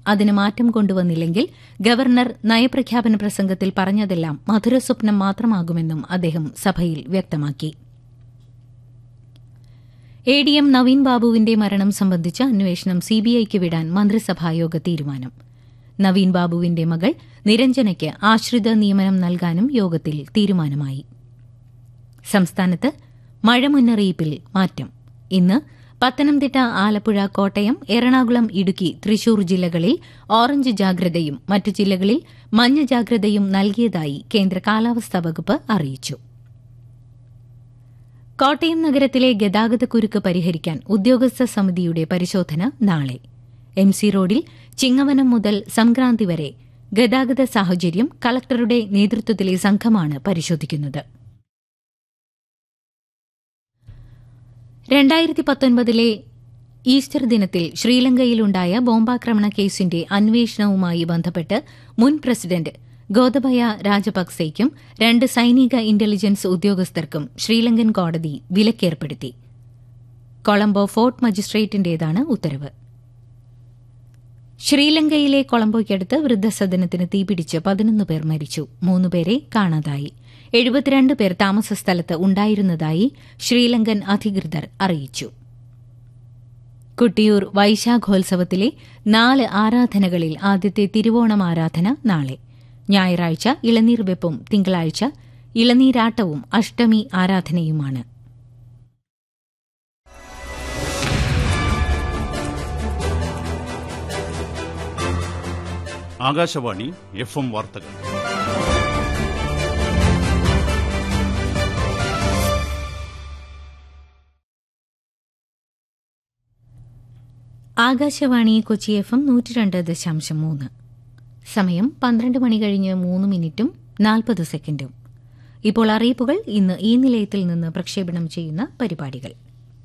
അതിന് മാറ്റം കൊണ്ടുവന്നില്ലെങ്കിൽ ഗവർണർ നയപ്രഖ്യാപന പ്രസംഗത്തിൽ പറഞ്ഞതെല്ലാം മധുരസ്വപ്നം മാത്രമാകുമെന്നും അദ്ദേഹം സഭയിൽ വ്യക്തമാക്കി എ ഡി എം നവീൻ ബാബുവിന്റെ മരണം സംബന്ധിച്ച അന്വേഷണം സിബിഐക്ക് വിടാൻ മന്ത്രിസഭായോഗ തീരുമാനം നവീൻ ബാബുവിന്റെ മകൾ നിരഞ്ജനയ്ക്ക് ആശ്രിത നിയമനം നൽകാനും യോഗത്തിൽ തീരുമാനമായി സംസ്ഥാനത്ത് മഴ മുന്നറിയിപ്പിൽ മാറ്റം ഇന്ന് പത്തനംതിട്ട ആലപ്പുഴ കോട്ടയം എറണാകുളം ഇടുക്കി തൃശൂർ ജില്ലകളിൽ ഓറഞ്ച് ജാഗ്രതയും മറ്റു ജില്ലകളിൽ മഞ്ഞ ജാഗ്രതയും നൽകിയതായി കേന്ദ്ര കാലാവസ്ഥാ വകുപ്പ് അറിയിച്ചു കോട്ടയം നഗരത്തിലെ ഗതാഗതക്കുരുക്ക് പരിഹരിക്കാൻ ഉദ്യോഗസ്ഥ സമിതിയുടെ പരിശോധന നാളെ എം സി റോഡിൽ ചിങ്ങവനം മുതൽ സംക്രാന്തി വരെ ഗതാഗത സാഹചര്യം കളക്ടറുടെ നേതൃത്വത്തിലെ സംഘമാണ് പരിശോധിക്കുന്നത് രണ്ടായിരത്തി പത്തൊൻപതിലെ ഈസ്റ്റർ ദിനത്തിൽ ശ്രീലങ്കയിലുണ്ടായ ബോംബാക്രമണ കേസിന്റെ അന്വേഷണവുമായി ബന്ധപ്പെട്ട് മുൻ പ്രസിഡന്റ് ഗോതബയ രാജപക്സെയ്ക്കും രണ്ട് സൈനിക ഇന്റലിജൻസ് ഉദ്യോഗസ്ഥർക്കും ശ്രീലങ്കൻ കോടതി വിലക്കേർപ്പെടുത്തി കൊളംബോ ഫോർട്ട് മജിസ്ട്രേറ്റിന്റേതാണ് ഉത്തരവ് ശ്രീലങ്കയിലെ കൊളംബോയ്ക്കടുത്ത് വൃദ്ധസദനത്തിന് തീപിടിച്ച് പതിനൊന്ന് പേർ മരിച്ചു മൂന്നുപേരെ കാണാതായി എഴുപത്തിരണ്ട് പേർ താമസസ്ഥലത്ത് ഉണ്ടായിരുന്നതായി ശ്രീലങ്കൻ അധികൃതർ അറിയിച്ചു കുട്ടിയൂർ വൈശാഖോത്സവത്തിലെ നാല് ആരാധനകളിൽ ആദ്യത്തെ തിരുവോണം ആരാധന നാളെ ഞായറാഴ്ച ഇളനീർ വെപ്പും തിങ്കളാഴ്ച ഇളനീരാട്ടവും അഷ്ടമി ആരാധനയുമാണ് ആകാശവാണി എഫ് എം വാർത്തകൾ ആകാശവാണി കൊച്ചി എഫ് എം നൂറ്റി രണ്ട് ദശാംശം മൂന്ന് സമയം പന്ത്രണ്ട് മണി കഴിഞ്ഞ് മൂന്ന് മിനിറ്റും നാൽപ്പത് സെക്കൻഡും ഇപ്പോൾ അറിയിപ്പുകൾ ഇന്ന് ഈ നിലയത്തിൽ നിന്ന് പ്രക്ഷേപണം ചെയ്യുന്ന പരിപാടികൾ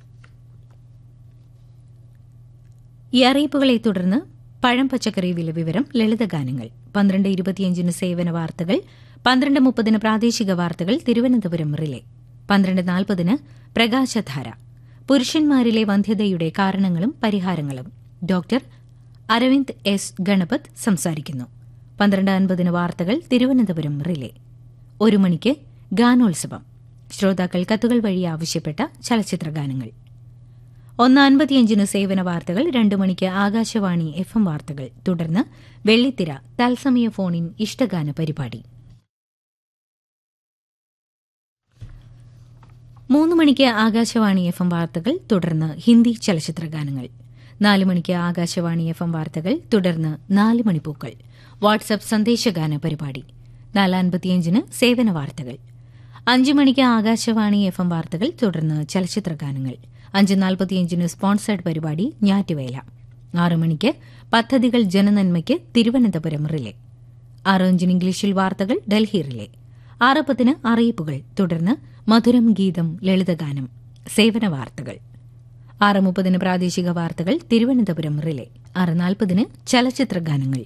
ഈ അറിയിപ്പുകളെ തുടർന്ന് പഴം പച്ചക്കറി വില വിവരം ലളിതഗാനങ്ങൾ പന്ത്രണ്ട് ഇരുപത്തിയഞ്ചിന് സേവന വാർത്തകൾ പന്ത്രണ്ട് മുപ്പതിന് പ്രാദേശിക വാർത്തകൾ തിരുവനന്തപുരം റിലേ പന്ത്രണ്ട് നാൽപ്പതിന് പ്രകാശധാര പുരുഷന്മാരിലെ വന്ധ്യതയുടെ കാരണങ്ങളും പരിഹാരങ്ങളും ഡോക്ടർ അരവിന്ദ് എസ് ഗണപത് സംസാരിക്കുന്നു പന്ത്രണ്ട് അൻപതിന് വാർത്തകൾ തിരുവനന്തപുരം റിലേ ഒരു മണിക്ക് ഗാനോത്സവം ശ്രോതാക്കൾ കത്തുകൾ വഴി ആവശ്യപ്പെട്ട ചലച്ചിത്ര ഗാനങ്ങൾ ഒന്ന് അൻപത്തിയഞ്ചിന് സേവന വാർത്തകൾ രണ്ടു മണിക്ക് ആകാശവാണി എഫ് എം വാർത്തകൾ തുടർന്ന് വെള്ളിത്തിര തത്സമയ ഫോണിൻ ഇഷ്ടഗാന പരിപാടി മൂന്ന് മണിക്ക് ആകാശവാണി എഫ് എം വാർത്തകൾ തുടർന്ന് ഹിന്ദി ചലച്ചിത്ര ഗാനങ്ങൾ നാല് മണിക്ക് ആകാശവാണി എഫ് എം വാർത്തകൾ തുടർന്ന് നാല് മണിപ്പൂക്കൾ വാട്സ്ആപ്പ് സന്ദേശഗാന പരിപാടി നാലാൻപത്തിയഞ്ചിന് സേവന വാർത്തകൾ അഞ്ച് മണിക്ക് ആകാശവാണി എഫ് എം വാർത്തകൾ തുടർന്ന് ചലച്ചിത്ര ഗാനങ്ങൾ അഞ്ച് നാൽപ്പത്തിയഞ്ചിന് സ്പോൺസേഡ് പരിപാടി ഞാറ്റുവേല ആറ് മണിക്ക് പദ്ധതികൾ ജനനന്മയ്ക്ക് തിരുവനന്തപുരം റിലേ ആറ് അഞ്ചിന് ഇംഗ്ലീഷിൽ വാർത്തകൾ ഡൽഹി റിലേ ആറ് പത്തിന് അറിയിപ്പുകൾ തുടർന്ന് മധുരം ഗീതം ലളിതഗാനം സേവന വാർത്തകൾ ആറ് മുപ്പതിന് പ്രാദേശിക വാർത്തകൾ തിരുവനന്തപുരം റിലേ ആറ് നാൽപ്പതിന് ചലച്ചിത്ര ഗാനങ്ങൾ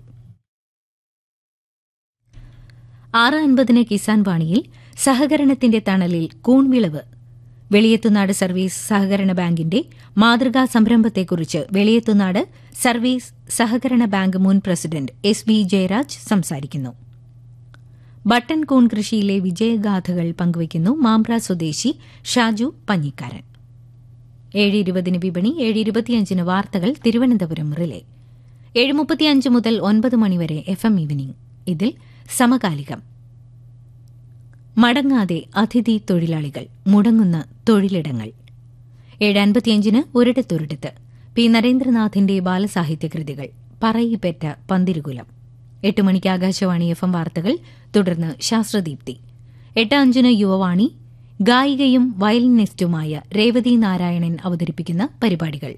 ആറ് അൻപതിന് കിസാൻ വാണിയിൽ സഹകരണത്തിന്റെ തണലിൽ കൂൺവിളവ് വെളിയത്തുനാട് സർവീസ് സഹകരണ ബാങ്കിന്റെ മാതൃകാ സംരംഭത്തെക്കുറിച്ച് വെളിയത്തുനാട് സർവീസ് സഹകരണ ബാങ്ക് മുൻ പ്രസിഡന്റ് എസ് വി ജയരാജ് സംസാരിക്കുന്നു ബട്ടൺ കൂൺ കൃഷിയിലെ വിജയഗാഥകൾ പങ്കുവയ്ക്കുന്നു മാമ്പ്ര സ്വദേശി ഷാജു പഞ്ഞിക്കാരൻ ഏഴ് ഇരുപതിന് വിപണി ഏഴ് ഇരുപത്തിയഞ്ചിന് വാർത്തകൾ തിരുവനന്തപുരം റിലേ ഏഴ് മുപ്പത്തിയഞ്ച് മുതൽ ഒൻപത് മണിവരെ എഫ് എം ഈവനിംഗ് ഇതിൽ സമകാലികം മടങ്ങാതെ അതിഥി തൊഴിലാളികൾ മുടങ്ങുന്ന തൊഴിലിടങ്ങൾ ഏഴ് അൻപത്തിയഞ്ചിന് ഒരിടത്തൊരിടത്ത് പി നരേന്ദ്രനാഥിന്റെ ബാലസാഹിത്യ കൃതികൾ പറയിപ്പറ്റ പന്തിരുകുലം എട്ട് മണിക്ക് ആകാശവാണി എഫ് എം വാർത്തകൾ തുടർന്ന് ശാസ്ത്രദീപ്തി എട്ട് അഞ്ചിന് യുവവാണി ഗായികയും വയലിനിസ്റ്റുമായ രേവതി നാരായണൻ അവതരിപ്പിക്കുന്ന പരിപാടികൾ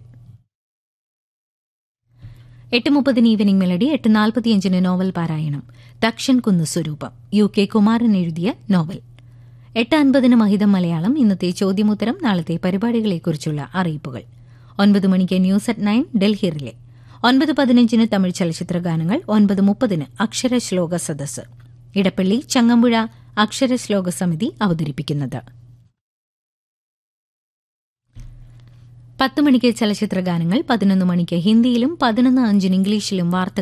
എട്ട് മുപ്പതിന് ഈവനിംഗ് മെലഡി എട്ട് നാൽപ്പത്തിയഞ്ചിന് നോവൽ പാരായണം ദക്ഷൻ കുന്ന് സ്വരൂപം യു കെ കുമാരൻ എഴുതിയ നോവൽ എട്ട് അൻപതിന് മഹിതം മലയാളം ഇന്നത്തെ ചോദ്യമുത്തരം നാളത്തെ പരിപാടികളെക്കുറിച്ചുള്ള അറിയിപ്പുകൾ ഒൻപത് മണിക്ക് news at nine Delhi relay ഒൻപത് പതിനഞ്ചിന് തമിഴ് ചലച്ചിത്ര ഗാനങ്ങൾ ഒൻപത് മുപ്പതിന് അക്ഷരശ്ലോക സദസ് ഇടപ്പള്ളി ചങ്ങമ്പുഴ അക്ഷരശ്ലോക സമിതി അവതരിപ്പിക്കുന്നത് പത്ത് മണിക്ക് ചലച്ചിത്ര ഗാനങ്ങൾ പതിനൊന്ന് മണിക്ക് ഹിന്ദിയിലും പതിനൊന്ന് അഞ്ചിന് ഇംഗ്ലീഷിലും വാർത്തകൾ